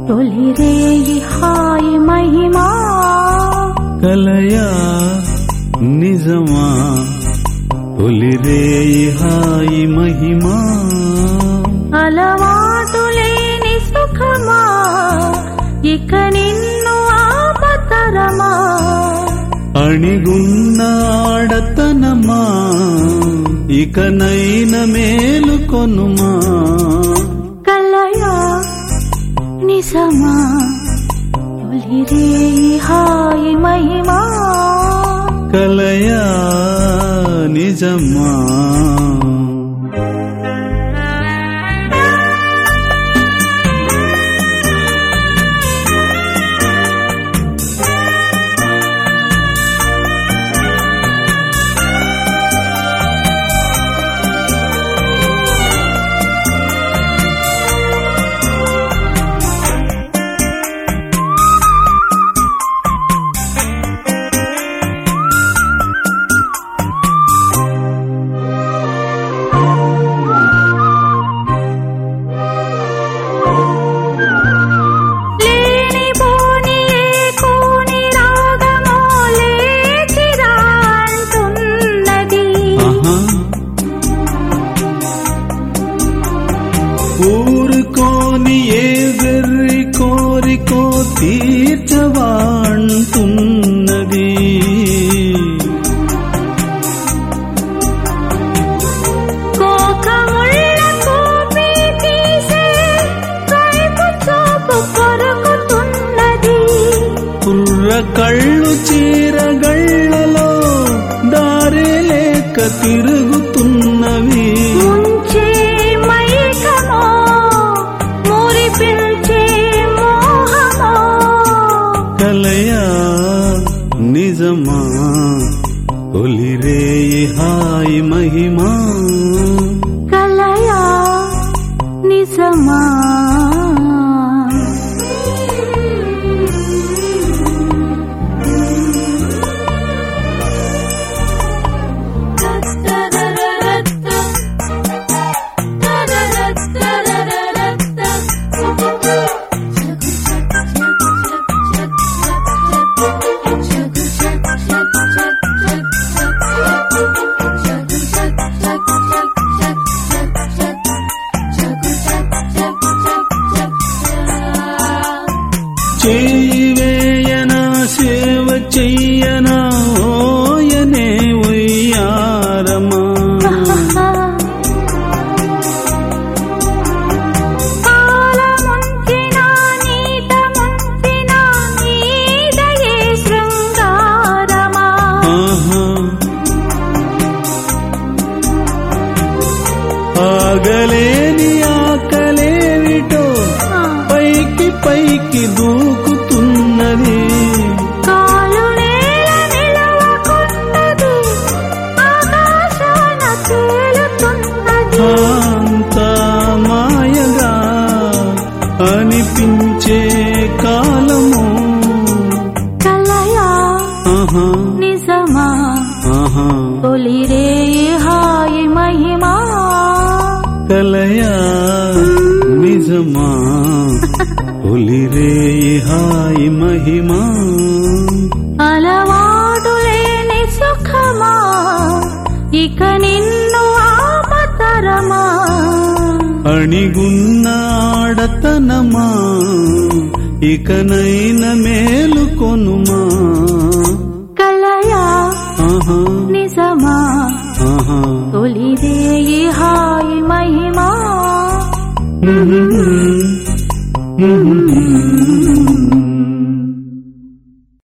తొలిరేయి హాయి మహిమా కలయా నిజమా తొలిరేయి హాయి మహిమా అలవాటు లేని సుఖమా ఇక నిన్ను ఆపతరమా అణిగున్న ఆడతనమా ఇకనైన మేలుకొనుమా కలయా నిజమా తొలిరేయి హాయి మహిమా కలయా నిజమా లేని పోని ఏ కోని రాగమో లేచిరా అంటున్నది ఆహా ఊరుకోని ఏ వెర్రి కోరికో తీర్చవా అంటున్నది కోకముళ్ళ కోపి తీసే కైపు చూపు కొరుకుతున్నది కుర్ర కళ్ళు చీరగళ్ళలో దారి లేక తిరుగుతున్నవి ముంచే మైకమో మురి పిల్చే మోహమో కలయా నిజమా తొలిరేయి హాయి మహిమా కలయా నిజమా చేయి వేయనా సేవ చెయ్యనా ఓయనే ఉయ్యారమా పాల ముంచిన నీట ముంచిన నీదయే శృంగారమా ఆహా. ఆగలేని ఆకలేవిటో పైకి పైకి దూకుతున్నది కాలు నేల నిలవకున్నది ఆకాశాన తేలుతున్నది అంత మాయగా అనిపించే కాలము కలయా ఆహా నిజమా ఆహా తొలిరే హాయి మహిమా కలయా నిజమా తొలిరేయి హాయి మహిమా అలవాటు లేని సుఖమా ఇక నిన్ను ఆపతరమా అణిగున్న ఆడతనమా ఇకనైన మేలుకొనుమా కలయా ఆహా నిజమా ఆహా తొలిరే హాయి మహిమా Mm-hmm.